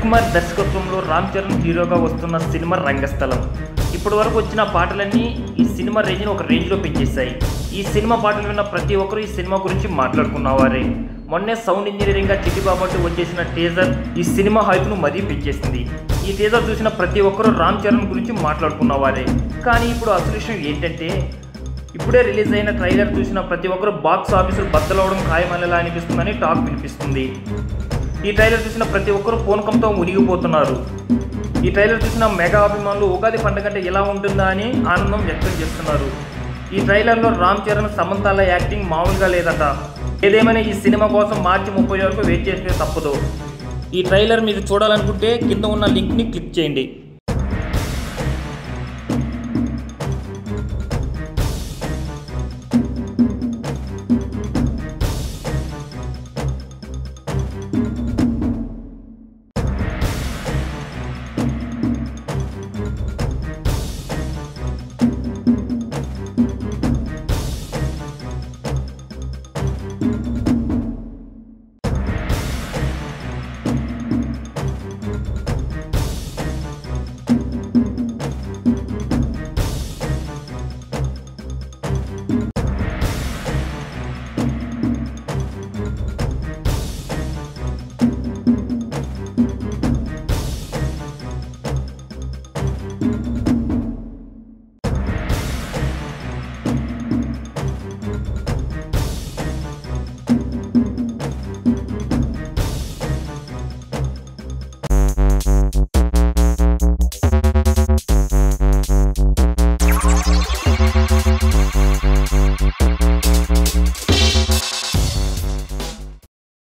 సుకుమార్ దర్శకత్వంలో రామ్ చరణ్ హీరోగా వస్తున్న సినిమా రంగస్థలం ఇప్పటి వరకు వచ్చిన పాటలన్నీ ఈ సినిమా రేంజ్ని ఒక రేంజ్లో పెంచేశాయి ఈ సినిమా పాటలు విన్న ప్రతి ఒక్కరూ ఈ సినిమా గురించి మాట్లాడుకున్నవారే మొన్నే సౌండ్ ఇంజనీరింగ్గా చిట్టిబాబట్టు వచ్చేసిన టేజర్ ఈ సినిమా హైప్ను మరీ పెంచేసింది ఈ టేజర్ చూసిన ప్రతి ఒక్కరూ రామ్ చరణ్ గురించి మాట్లాడుకున్నవారే కానీ ఇప్పుడు అసలు విషయం ఏంటంటే ఇప్పుడే రిలీజ్ అయిన ట్రైలర్ చూసిన ప్రతి ఒక్కరు బాక్స్ ఆఫీసులు బద్దలవడం ఖాయమనేలా అనిపిస్తుందని టాక్ వినిపిస్తుంది ఈ ట్రైలర్ చూసిన ప్రతి ఒక్కరు పూనకంతో మునిగిపోతున్నారు ఈ ట్రైలర్ చూసిన మెగా అభిమానులు ఉగాది పండుగ అంటే ఎలా ఉంటుందా అని ఆనందం వ్యక్తం చేస్తున్నారు ఈ ట్రైలర్లో రామ్ చరణ్ సమంతాల యాక్టింగ్ మామూలుగా లేదట ఏదేమైనా ఈ సినిమా కోసం మార్చి ముప్పై వరకు వెయిట్ చేస్తే తప్పదు ఈ ట్రైలర్ మీరు చూడాలనుకుంటే కింద ఉన్న లింక్ని క్లిక్ చేయండి